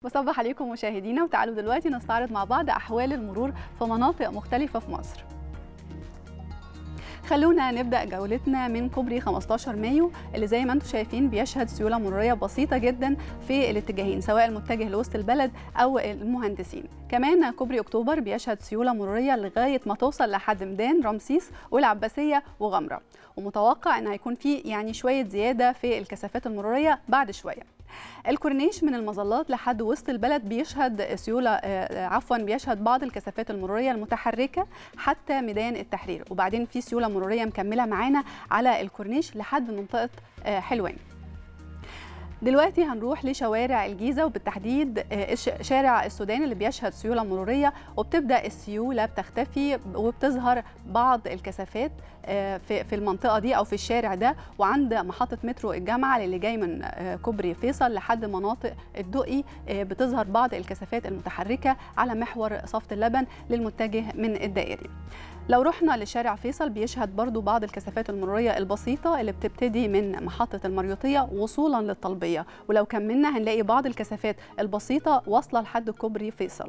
بصبح عليكم مشاهدينا وتعالوا دلوقتي نستعرض مع بعض أحوال المرور في مناطق مختلفة في مصر خلونا نبدا جولتنا من كوبري 15 مايو اللي زي ما انتم شايفين بيشهد سيوله مروريه بسيطه جدا في الاتجاهين سواء المتجه لوسط البلد او المهندسين كمان كوبري اكتوبر بيشهد سيوله مروريه لغايه ما توصل لحد ميدان رمسيس والعباسيه وغمره ومتوقع ان هيكون في يعني شويه زياده في الكثافات المروريه بعد شويه الكورنيش من المظلات لحد وسط البلد بيشهد سيوله عفوا بيشهد بعض الكثافات المروريه المتحركه حتى ميدان التحرير وبعدين في سيوله مروريه مكمله معانا على الكورنيش لحد منطقه حلوان دلوقتي هنروح لشوارع الجيزه وبالتحديد شارع السودان اللي بيشهد سيوله مروريه وبتبدا السيوله بتختفي وبتظهر بعض الكثافات في المنطقه دي او في الشارع ده وعند محطه مترو الجامعه اللي جاي من كوبري فيصل لحد مناطق الدقي بتظهر بعض الكثافات المتحركه على محور صفت اللبن للمتجه من الدائري لو رحنا لشارع فيصل بيشهد برضو بعض الكثافات المرورية البسيطة اللي بتبتدي من محطة المريوطية وصولا للطلبية ولو كملنا هنلاقي بعض الكثافات البسيطة واصلة لحد كوبري فيصل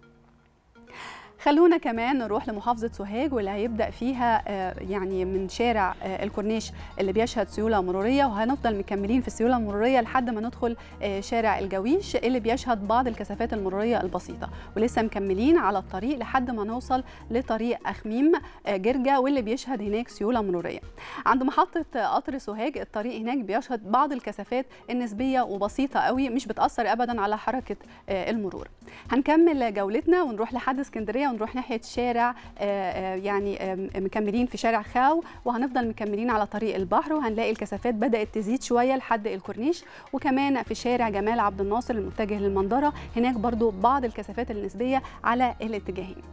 خلونا كمان نروح لمحافظة سوهاج واللي هيبدأ فيها يعني من شارع الكورنيش اللي بيشهد سيولة مرورية وهنفضل مكملين في السيولة المرورية لحد ما ندخل شارع الجويش اللي بيشهد بعض الكثافات المرورية البسيطة ولسه مكملين على الطريق لحد ما نوصل لطريق أخميم جرجا واللي بيشهد هناك سيولة مرورية عند محطة قطر سوهاج الطريق هناك بيشهد بعض الكثافات النسبية وبسيطة قوي مش بتأثر أبدا على حركة المرور هنكمل جولتنا ونروح لحد اسكندرية ونروح ناحيه شارع يعني مكملين في شارع خاو وهنفضل مكملين على طريق البحر وهنلاقي الكثافات بدات تزيد شويه لحد الكورنيش وكمان في شارع جمال عبد الناصر المتجه للمنظره هناك برضو بعض الكثافات النسبيه على الاتجاهين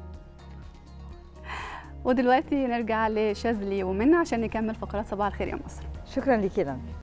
ودلوقتي نرجع لشاذلي ومنى عشان نكمل فقرات صباح الخير يا مصر شكرا لك